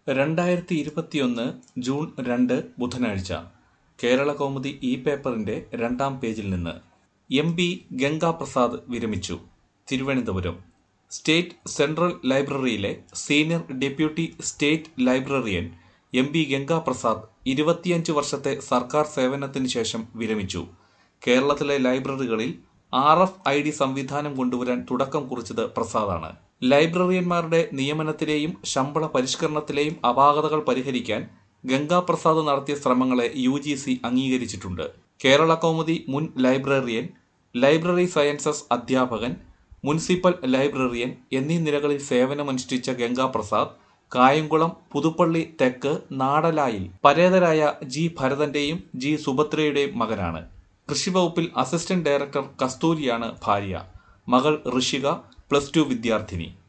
രണ്ടായിരത്തി ഇരുപത്തിയൊന്ന് ജൂൺ രണ്ട് ബുധനാഴ്ച കേരള കൗമുദി ഇ പേപ്പറിന്റെ രണ്ടാം പേജിൽ നിന്ന് എം പി ഗംഗാപ്രസാദ് വിരമിച്ചു തിരുവനന്തപുരം സ്റ്റേറ്റ് സെൻട്രൽ ലൈബ്രറിയിലെ senior deputy state librarian M P Gangaprasad ഇരുപത്തിയഞ്ച് വർഷത്തെ സർക്കാർ സേവനത്തിന് ശേഷം വിരമിച്ചു കേരളത്തിലെ ലൈബ്രറികളിൽ ആർ എഫ് ഐ ഡി സംവിധാനം കൊണ്ടുവരാൻ തുടക്കം കുറിച്ചത് പ്രസാദാണ് ലൈബ്രറിയന്മാരുടെ നിയമനത്തിലെയും ശമ്പള പരിഷ്കരണത്തിലെയും അപാകതകൾ പരിഹരിക്കാൻ ഗംഗാപ്രസാദ് നടത്തിയ ശ്രമങ്ങളെ യു ജി സി അംഗീകരിച്ചിട്ടുണ്ട് കേരള കൗമുദി മുൻ ലൈബ്രറിയൻ ലൈബ്രറി സയൻസസ് അധ്യാപകൻ മുനിസിപ്പൽ ലൈബ്രറിയൻ എന്നീ നിലകളിൽ സേവനമനുഷ്ഠിച്ച ഗംഗാപ്രസാദ് കായംകുളം പുതുപ്പള്ളി തെക്ക് നാടലായിൽ പരേതരായ ജി ഭരതന്റെയും ജി സുഭദ്രയുടെയും മകനാണ് കൃഷിവകുപ്പിൽ അസിസ്റ്റന്റ് ഡയറക്ടർ കസ്തൂരിയാണ് ഭാര്യ മകൾ ഋഷിക പ്ലസ് ടു വിദ്യാർത്ഥിനി